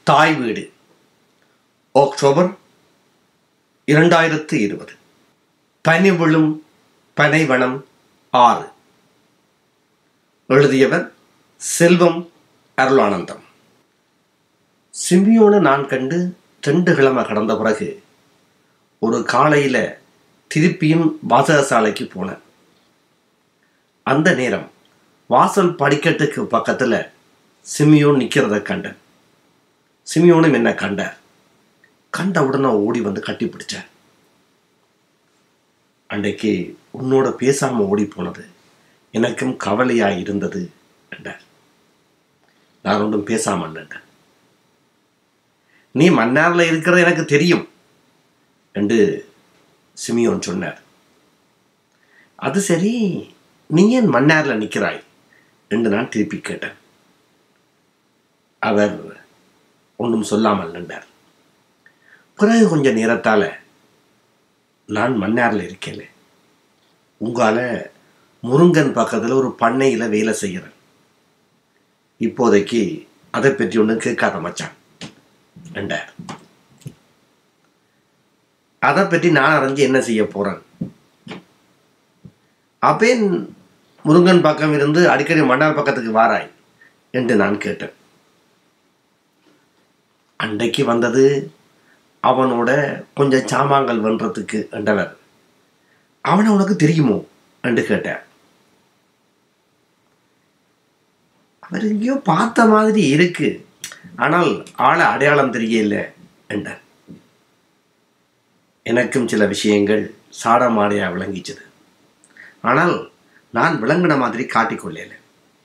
தாய் வீடு அக்டோபர் இரண்டாயிரத்து இருபது பனி விழும் பனைவனம் ஆறு எழுதியவர் செல்வம் அருளானந்தம் சிம்பியோனை நான் கண்டு ரெண்டு கிழமை கடந்த பிறகு ஒரு காலையில் திருப்பியும் வாசகசாலைக்கு போனேன் அந்த நேரம் வாசல் படிக்கட்டுக்கு பக்கத்தில் சிமியோன் நிற்கிறத கண்டேன் சிமியோனும் என்ன கண்டார் கண்ட உடனே ஓடி வந்து கட்டி பிடிச்சார் அன்றைக்கு உன்னோட பேசாம ஓடி போனது எனக்கும் கவலையாய் இருந்தது என்றார் நான் ஒன்றும் பேசாம நின்றேன் நீ மன்னார்ல இருக்கிறது எனக்கு தெரியும் என்று சிமியோன் சொன்னார் அது சரி நீ ஏன் மன்னார்ல நிற்கிறாய் என்று நான் திருப்பி கேட்டேன் அவர் ஒன்றும் சொல்லாமல் நின்றார் பிறகு கொஞ்ச நேரத்தால் நான் மன்னாரில் இருக்கேன் உங்களால் முருங்கன் பக்கத்தில் ஒரு பண்ணையில் வேலை செய்கிறேன் இப்போதைக்கு அதை பற்றி ஒன்றும் கேட்காத மச்சான் என்றார் அதை பற்றி நான் அறிஞ்சு என்ன செய்ய போகிறேன் அப்பேன் முருங்கன் பக்கம் இருந்து அடிக்கடி மன்னார் பக்கத்துக்கு வாராய் என்று நான் கேட்டேன் அன்றைக்கு வந்தது அவனோட கொஞ்சம் சாமான்கள் வென்றதுக்கு என்றவர் அவனை உனக்கு தெரியுமோ என்று கேட்டார் அவர் எங்கேயோ பார்த்த மாதிரி இருக்கு ஆனால் ஆளை அடையாளம் தெரியல என்றார் எனக்கும் சில விஷயங்கள் சாடமாடையா விளங்கிச்சது ஆனால் நான் விளங்கின மாதிரி காட்டிக்கொள்ளல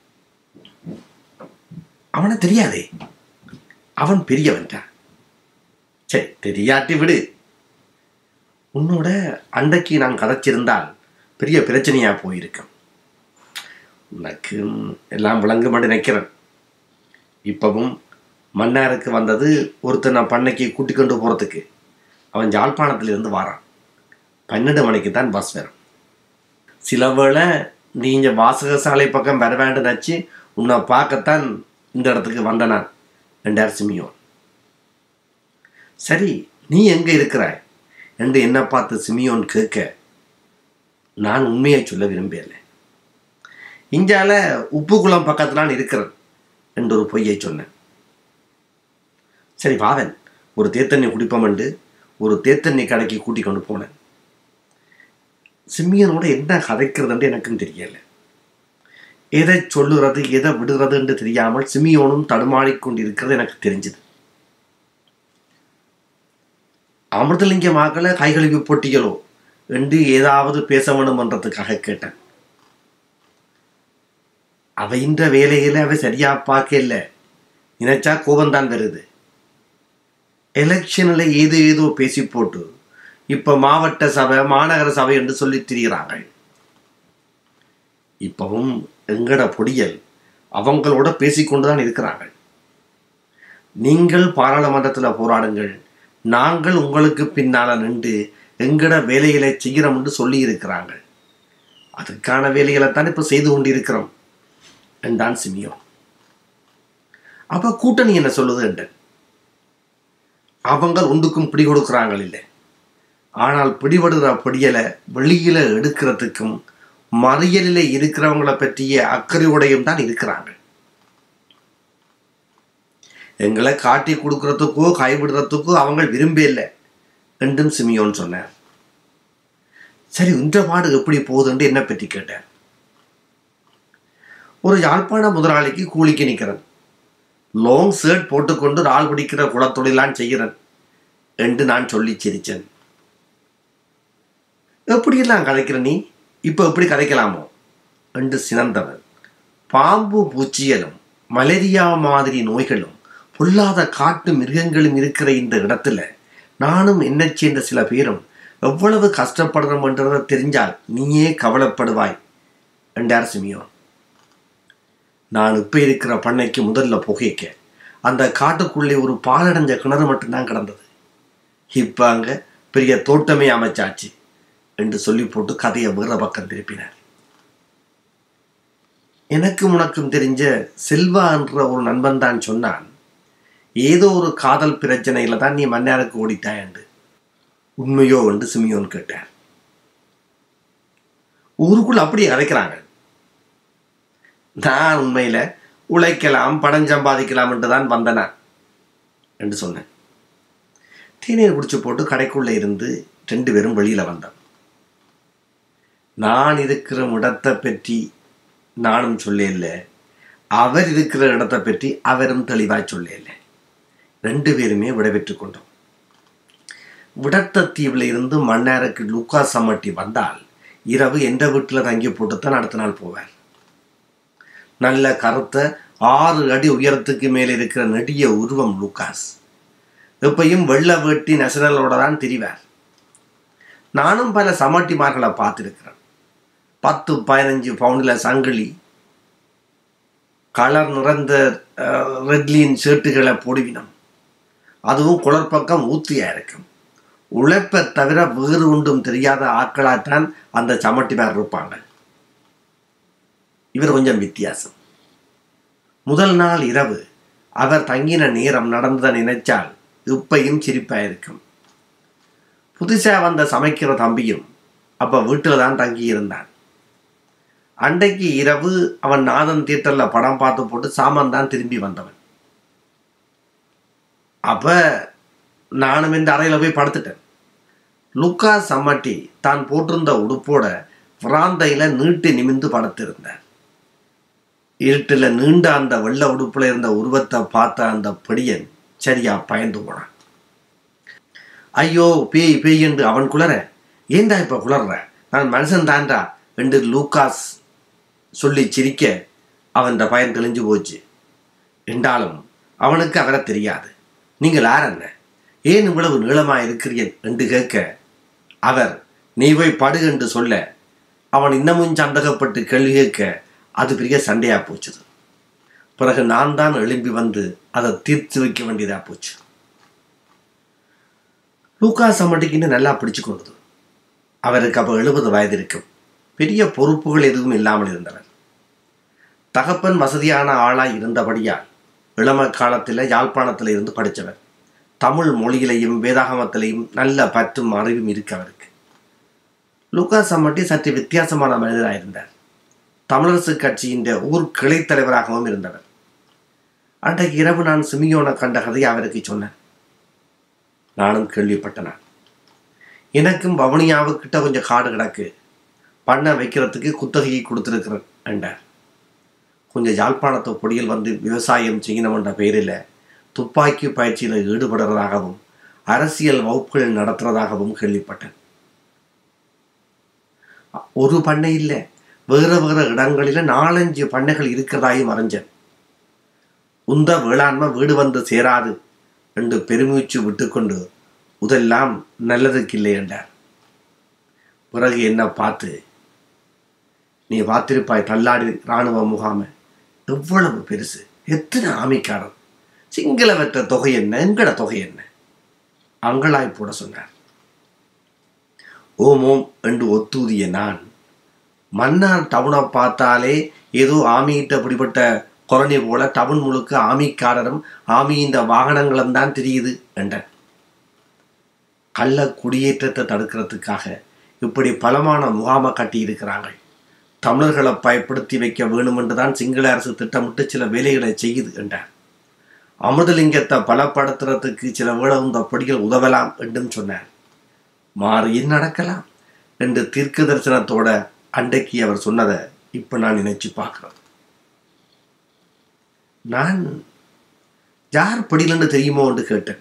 அவனை தெரியாதே அவன் பெரியவன்றான் சரி தெரியாட்டி விடு உன்னோட அன்றைக்கு நான் கதைச்சிருந்தால் பெரிய பிரச்சனையா போயிருக்கும் உனக்கு எல்லாம் விளங்க மட்டும் நினைக்கிறேன் இப்பவும் மன்னாருக்கு வந்தது ஒருத்தர் நான் பண்ணைக்கு கூட்டி கொண்டு போகிறதுக்கு அவன் ஜாழ்ப்பாணத்திலிருந்து வாரான் பன்னெண்டு மணிக்கு தான் பஸ் வரும் சில வேளை நீ இங்கே வாசகசாலை பக்கம் வர வேண்டும் நினச்சி உன்னை பார்க்கத்தான் இந்த இடத்துக்கு வந்த நான் என்றார் சிமியோன் சரி நீ எங்கே இருக்கிறாய் என்று என்ன பார்த்து சிமியோன் கேட்க நான் உண்மையை சொல்ல விரும்பல இஞ்சால உப்புக்குளம் பக்கத்தில் நான் இருக்கிறேன் என்று ஒரு பொய்யை சொன்னேன் சரி வாவன் ஒரு தேத்தண்ணி குடிப்போம் என்று ஒரு தேத்தண்ணி கடைக்கு கூட்டி கொண்டு போனேன் சிம்மியனோட என்ன கதைக்கிறதுன்னு எனக்கும் தெரியல எதை சொல்லுறது எதை விடுறது என்று தெரியாமல் சிமியோனும் தடுமாறிக்கொண்டிருக்கிறது எனக்கு தெரிஞ்சது அமிர்தலிங்கமாக்களை கை கழுவி போட்டிகளோ என்று ஏதாவது பேச வேண்டும் என்றதுக்காக கேட்டேன் அவ இந்த வேலையில அவ சரியா பார்க்கல நினைச்சா கோபம்தான் வருது எலெக்ஷன்ல ஏதோ ஏதோ பேசி போட்டு இப்ப மாவட்ட சபை மாநகர சபை என்று சொல்லி திரிகிறாங்க இப்பவும் எங்கட பொடியல் அவங்களோட பேசிக்கொண்டுதான் இருக்கிறார்கள் நீங்கள் பாராளுமன்றத்தில் போராடுங்கள் நாங்கள் உங்களுக்கு பின்னால நின்று எங்கட வேலைகளை செய்கிறோம் என்று சொல்லி இருக்கிறாங்க அதுக்கான வேலைகளை தான் இப்ப செய்து கொண்டிருக்கிறோம் என்றான் சிமியோ அப்ப கூட்டணி என்ன சொல்லுது என்றேன் அவங்க ஒன்றுக்கும் பிடி கொடுக்குறாங்க இல்லை ஆனால் பிடிபடுற பொடியலை வெளியில எடுக்கிறதுக்கும் மறியலில் இருக்கிறவங்கள பற்றிய அக்கறையோடையும் தான் இருக்கிறாங்க எங்களை காட்டி கொடுக்கறதுக்கோ கைவிடுறதுக்கோ அவங்க விரும்ப இல்லை என்றும் சிமியோன் சொன்னார் சரி இந்த பாடு எப்படி போகுதுன்னு என்ன பற்றி கேட்டார் ஒரு யாழ்ப்பாண முதலாளிக்கு கூலிக்கு நிற்கிறேன் லாங் ஷர்ட் போட்டுக்கொண்டு ஆள் பிடிக்கிற குளத்தொழிலான் செய்கிறேன் என்று நான் சொல்லி சிரிச்சேன் எப்படியெல்லாம் கதைக்கிற நீ இப்போ எப்படி கதைக்கலாமோ என்று சினந்தவன் பாம்பு பூச்சியலும் மலேரியா மாதிரி நோய்களும் பொல்லாத காட்டு மிருகங்களும் இருக்கிற இந்த இடத்துல நானும் என்ன சேர்ந்த சில பேரும் எவ்வளவு கஷ்டப்படுறோம் என்றதை தெரிஞ்சால் நீயே கவலைப்படுவாய் என்றார் சிமியோன் நான் இப்போ இருக்கிற பண்ணைக்கு முதல்ல புகைக்க அந்த காட்டுக்குள்ளே ஒரு பாலடைஞ்ச கிணறு மட்டும்தான் கிடந்தது இப்போ அங்கே பெரிய தோட்டமே அமைச்சாச்சு என்று சொல்லி போட்டு கதையை வேற பக்கம் திருப்பினார் எனக்கும் உனக்கும் தெரிஞ்ச செல்வா என்ற ஒரு நண்பன் தான் சொன்னான் ஏதோ ஒரு காதல் பிரச்சனையில தான் நீ மன்னாருக்கு ஓடிட்டாயண்டு உண்மையோ என்று சிமியோன் கேட்டார் ஊருக்குள்ள அப்படியே அரைக்கிறாங்க நான் உண்மையில உழைக்கலாம் பணம் சம்பாதிக்கலாம் என்று தான் வந்தனா என்று சொன்னேன் தேநீர் குடிச்சு போட்டு கடைக்குள்ள இருந்து ரெண்டு பேரும் வெளியில வந்தோம் நான் இருக்கிற இடத்தை பற்றி நானும் சொல்லல அவர் இருக்கிற இடத்தை பற்றி அவரும் தெளிவாய் சொல்லல ரெண்டு பேருமே விடைபெற்று கொண்டோம் விடத்த தீவில் இருந்து மன்னாருக்கு லுக்கா சம்மட்டி வந்தால் இரவு எந்த வீட்டில் தங்கி போட்டுத்தான் அடுத்த நாள் போவார் நல்ல கருத்த ஆறு அடி உயரத்துக்கு மேலே இருக்கிற நெடிய உருவம் லூக்காஸ் எப்பையும் வெள்ள வேட்டி நெசனலோட தான் திரிவார் நானும் பல சமட்டிமார்களை பார்த்துருக்கிறேன் பத்து பதினஞ்சு பவுண்டில் சங்கிலி கலர் நிறைந்த ரெட்லின் ஷர்ட்டுகளை போடுவினோம் அதுவும் குளர்பக்கம் ஊத்தியா இருக்கும் உழைப்பை தவிர வேறு ஒன்றும் தெரியாத ஆட்களாகத்தான் அந்த சமட்டிமார் இருப்பாங்க இவர் கொஞ்சம் வித்தியாசம் முதல் நாள் இரவு அவர் தங்கின நேரம் நடந்ததை நினைச்சால் இப்பையும் சிரிப்பா இருக்கும் புதுசா வந்த சமைக்கிற தம்பியும் அப்ப வீட்டில் தான் தங்கி இருந்தான் அன்றைக்கு இரவு அவன் நாதன் தியேட்டர்ல படம் பார்த்து போட்டு சாமான் தான் திரும்பி வந்தவன் அப்ப நானும் இந்த அறையில போய் படுத்துட்டேன் லுக்கா சம்மட்டி தான் போட்டிருந்த உடுப்போட பிராந்தையில நீட்டி நிமிந்து படுத்திருந்தார் இருட்டில் நீண்ட அந்த வெள்ள உடுப்புல இருந்த உருவத்தை பார்த்த அந்த படியன் சரியா பயந்து போனான் ஐயோ பேய் பேய் என்று அவன் குளற ஏண்டா இப்ப குளர்ற நான் மனுஷன் தான்டா என்று லூக்காஸ் சொல்லி சிரிக்க அவன் பயன் தெளிஞ்சு போச்சு என்றாலும் அவனுக்கு அவரை தெரியாது நீங்கள் யார் என்ன ஏன் இவ்வளவு நீளமா இருக்கிறீன் என்று கேட்க அவர் நீ போய் படு என்று சொல்ல அவன் இன்னமும் சந்தகப்பட்டு கேள்வி கேட்க அது பெரிய சண்டையா போச்சுது பிறகு நான் தான் எழும்பி வந்து அதை தீர்த்து வைக்க வேண்டியதா போச்சு லூக்கா சம்மட்டிக்கின்னு நல்லா பிடிச்சு கொண்டது அவருக்கு அப்போ எழுபது வயது இருக்கும் பெரிய பொறுப்புகள் எதுவும் இல்லாமல் இருந்தவர் தகப்பன் வசதியான ஆளாய் இருந்தபடியால் இளம காலத்தில் யாழ்ப்பாணத்தில் இருந்து படித்தவர் தமிழ் மொழியிலையும் வேதாகமத்திலையும் நல்ல பற்றும் அறிவும் இருக்கு அவருக்கு லூக்கா சம்மட்டி சற்று வித்தியாசமான மனிதராக இருந்தார் தமிழரசு கட்சியின் ஊர் கிளை தலைவராகவும் இருந்தவர் அன்றைக்கு இரவு நான் சிமியோனை கண்ட கதையை அவருக்கு சொன்னேன் நானும் கேள்விப்பட்டனான் எனக்கும் வவுனியாவுக்கிட்ட கொஞ்சம் காடு கிடக்கு பண்ண வைக்கிறதுக்கு குத்தகையை கொடுத்துருக்கிறேன் என்றார் கொஞ்சம் யாழ்ப்பாணத்து பொடியில் வந்து விவசாயம் செய்யணும்ன்ற பெயரில் துப்பாக்கி பயிற்சியில் ஈடுபடுறதாகவும் அரசியல் வகுப்புகள் நடத்துறதாகவும் கேள்விப்பட்டேன் ஒரு பண்ணை இல்லை வேறு வேறு இடங்களில் நாலஞ்சு பண்ணைகள் இருக்கிறதாயும் அறிஞ்சேன் உந்த வேளாண்மை வீடு வந்து சேராது என்று பெருமூச்சு விட்டுக்கொண்டு உதெல்லாம் நல்லதுக்கில்லை என்றார் பிறகு என்ன பார்த்து நீ பார்த்திருப்பாய் தள்ளாடி இராணுவ முகாமை எவ்வளவு பெருசு எத்தனை ஆமிக்காரர் சிங்களவற்ற தொகை என்ன எங்கட தொகை என்ன அங்களாய் போட சொன்னார் ஓம் ஓம் என்று ஒத்தூதிய நான் மன்னார் டவுனை பார்த்தாலே ஏதோ ஆமியிட்ட பிடிப்பட்ட குரணி போல டவுன் முழுக்க ஆமிக்காரரும் ஆமி இந்த வாகனங்களும் தான் தெரியுது என்றார் கள்ள குடியேற்றத்தை தடுக்கிறதுக்காக இப்படி பலமான முகாமை கட்டி இருக்கிறாங்க தமிழர்களை பயப்படுத்தி வைக்க வேணுமென்று தான் சிங்கள அரசு திட்டமிட்டு சில வேலைகளை செய்யுது என்றார் அமிர்தலிங்கத்தை பலப்படுத்துறதுக்கு சில வேளை இந்த படிகள் உதவலாம் என்றும் சொன்னார் மாறியும் நடக்கலாம் என்று தீர்க்க தரிசனத்தோட அன்றைக்கு அவர் சொன்னதை இப்ப நான் நினைச்சு பார்க்கிறேன் நான் யார் படிலன்னு தெரியுமோ என்று கேட்டேன்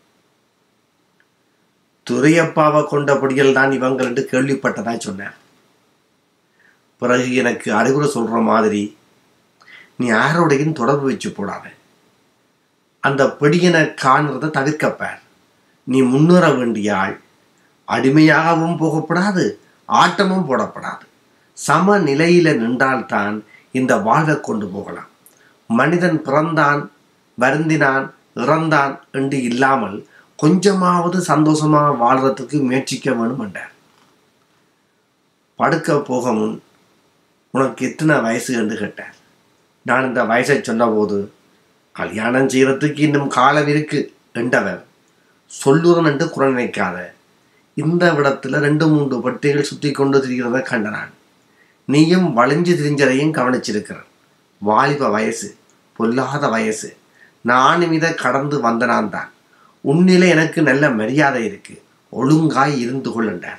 துரையப்பாவை கொண்ட படிகள் தான் இவங்கள் என்று கேள்விப்பட்டதாய் சொன்னேன் பிறகு எனக்கு அறிவுரை சொல்ற மாதிரி நீ யாரோடையும் தொடர்பு வச்சு போடாத அந்த பிடியனை காணுறதை தவிர்க்கப்பார் நீ முன்னேற வேண்டிய ஆள் அடிமையாகவும் போகப்படாது ஆட்டமும் போடப்படாது சம நிலையில நின்றால்தான் இந்த வாழ்வை கொண்டு போகலாம் மனிதன் பிறந்தான் வருந்தினான் இறந்தான் என்று இல்லாமல் கொஞ்சமாவது சந்தோஷமாக வாழ்றதுக்கு முயற்சிக்க வேணும் என்றார் படுக்க போக முன் உனக்கு எத்தனை வயசு என்று கேட்டார் நான் இந்த வயசை சொன்னபோது கல்யாணம் செய்யறதுக்கு இன்னும் காலம் இருக்கு என்றவர் சொல்லுறன் என்று குறை நினைக்காத இந்த விடத்துல ரெண்டு மூன்று பட்டிகள் சுற்றி கொண்டு திரிகிறத கண்டனான் நீயும் வளைஞ்சு திரிஞ்சதையும் கவனிச்சிருக்கிறான் வாலிப வயசு பொல்லாத வயசு நானும் இதை கடந்து வந்தனான் தான் உன்னில எனக்கு நல்ல மரியாதை இருக்கு ஒழுங்காய் இருந்து கொள்ளண்டார்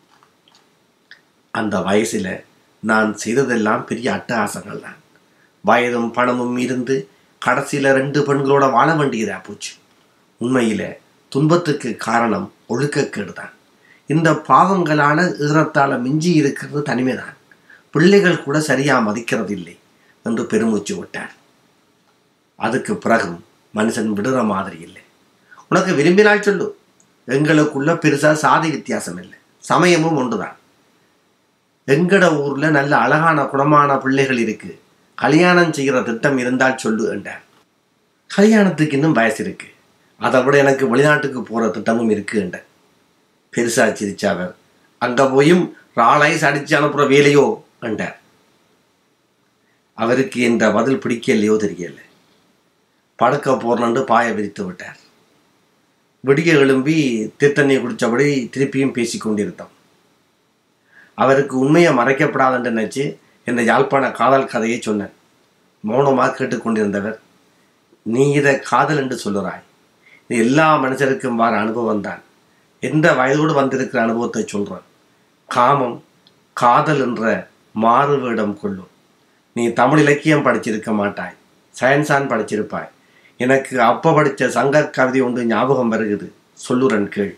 அந்த வயசுல நான் செய்ததெல்லாம் பெரிய அட்டகாசங்கள் தான் வயதும் பணமும் இருந்து கடைசியில ரெண்டு பெண்களோட வாழ வேண்டியதா போச்சு உண்மையில துன்பத்துக்கு காரணம் ஒழுக்கக்கேடு தான் இந்த பாவங்களான ஈரத்தால மிஞ்சி இருக்கிறது தனிமைதான் பிள்ளைகள் கூட சரியா மதிக்கிறது இல்லை என்று பெருமூச்சு விட்டார் அதுக்கு பிறகும் மனுஷன் விடுற மாதிரி இல்லை உனக்கு விரும்பினால் சொல்லு எங்களுக்குள்ள பெருசா சாதி வித்தியாசம் இல்லை சமயமும் ஒன்றுதான் எங்கட ஊர்ல நல்ல அழகான குணமான பிள்ளைகள் இருக்கு கல்யாணம் செய்கிற திட்டம் இருந்தால் சொல்லு என்றார் கல்யாணத்துக்கு இன்னும் வயசு இருக்கு அதை விட எனக்கு வெளிநாட்டுக்கு போற திட்டமும் இருக்கு என்றார் பெருசா சிரிச்சாவர் அங்க போயும் ராளைஸ் அடிச்சு அனுப்புற வேலையோ என்றார் அவருக்கு இந்த பதில் பிடிக்கலையோ தெரியல படுக்க போறனண்டு பாய விரித்து விட்டார் விடிய எழும்பி தீர்த்தண்ணி குடித்தபடி திருப்பியும் பேசி கொண்டிருந்தோம் அவருக்கு உண்மையை மறைக்கப்படாதுன்னு நினைச்சு இந்த யாழ்ப்பாண காதல் கதையை சொன்னேன் மௌனமாக கேட்டுக்கொண்டிருந்தவர் நீ இதை காதல் என்று சொல்லுறாய் இது எல்லா மனுஷருக்கும் வர அனுபவம் தான் எந்த வயதோடு வந்திருக்கிற அனுபவத்தை சொல்கிறேன் காமம் காதல் என்ற மாறு வேடம் கொள்ளும் நீ தமிழ் இலக்கியம் படிச்சிருக்க மாட்டாய் சயின்ஸான் படிச்சிருப்பாய் எனக்கு அப்ப படித்த சங்க கவிதை ஒன்று ஞாபகம் வருகிறது சொல்லுறன் கீழ்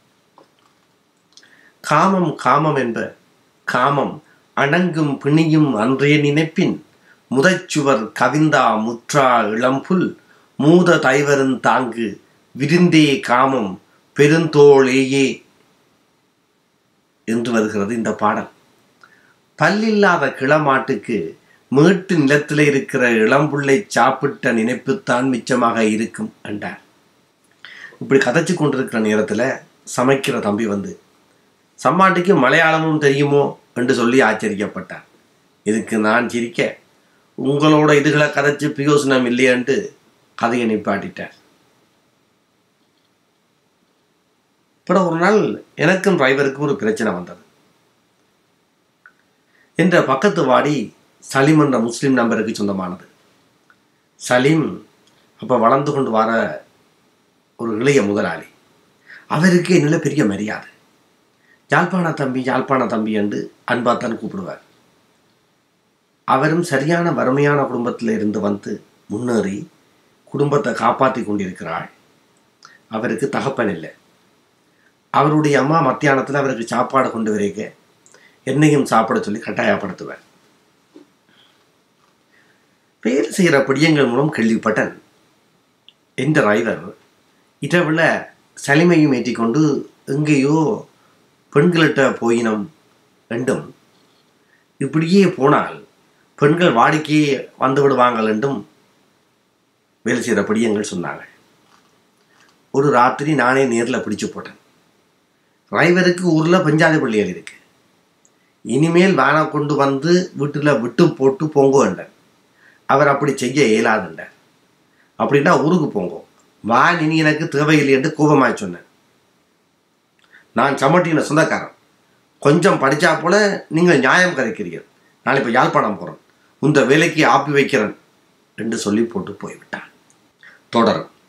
காமம் காமம் என்ப காமம் அணங்கும் பிணியும் அன்றே நினைப்பின் முதச்சுவர் கவிந்தா முற்றா இளம்புல் மூத தைவரும் தாங்கு விருந்தே காமம் பெருந்தோளேயே என்று வருகிறது இந்த பாடல் பல்லில்லாத கிளமாட்டுக்கு மேட்டு நிலத்தில் இருக்கிற இளம்புள்ளை சாப்பிட்ட நினைப்புத்தான் மிச்சமாக இருக்கும் என்றார் இப்படி கதைச்சு கொண்டிருக்கிற நேரத்தில் சமைக்கிற தம்பி வந்து சம்மாட்டிக்கு மலையாளமும் தெரியுமோ என்று சொல்லி ஆச்சரியப்பட்டார் இதுக்கு நான் சிரிக்க உங்களோட இதுகளை கதைச்சு பிரயோசனம் இல்லையன்ட்டு கதையை நிப்பாட்டிட்டார் பிற ஒரு நாள் எனக்கும் டிரைவருக்கும் ஒரு பிரச்சனை வந்தது என்ற பக்கத்து வாடி சலீம் என்ற முஸ்லீம் நம்பருக்கு சொந்தமானது சலீம் அப்போ வளர்ந்து கொண்டு வர ஒரு இளைய முதலாளி அவருக்கு என்னில் பெரிய மரியாதை யாழ்ப்பாண தம்பி யாழ்ப்பாண தம்பி என்று அன்பாத்தான் கூப்பிடுவார் அவரும் சரியான வறுமையான குடும்பத்தில் இருந்து வந்து முன்னேறி குடும்பத்தை காப்பாற்றி கொண்டிருக்கிறாள் அவருக்கு தகப்பன் இல்லை அவருடைய அம்மா மத்தியானத்தில் அவருக்கு சாப்பாடு கொண்டு வரைக்க என்னையும் சாப்பிட சொல்லி கட்டாயப்படுத்துவார் வேலை செய்கிற பிடியங்கள் மூலம் கேள்விப்பட்டேன் என்ற டிரைவர் இரவில் சலிமையும் ஏற்றிக்கொண்டு எங்கேயோ பெண்கள்கிட்ட போயினம் ரெண்டும் இப்படியே போனால் பெண்கள் வாடிக்கையே வந்து விடுவாங்கள் என்றும் வேலை செய்கிற பிடியங்கள் சொன்னாங்க ஒரு ராத்திரி நானே நேரில் பிடிச்சு போட்டேன் டிரைவருக்கு ஊரில் பஞ்சாதி பள்ளிகள் இருக்கு இனிமேல் வேனை கொண்டு வந்து வீட்டில் விட்டு போட்டு போங்க என்றார் அவர் அப்படி செய்ய இயலாதுண்டார் அப்படின்னா ஊருக்கு போங்க வா இனி எனக்கு தேவையில்லை என்று கோபமாக சொன்னேன் நான் சமட்டின சொந்தக்காரன் கொஞ்சம் படித்தா போல நீங்கள் நியாயம் கதைக்கிறீர்கள் நான் இப்போ யாழ்ப்பாணம் போகிறேன் உந்த வேலைக்கு ஆப்பி வைக்கிறேன் என்று சொல்லி போட்டு போய்விட்டான் தொடரும்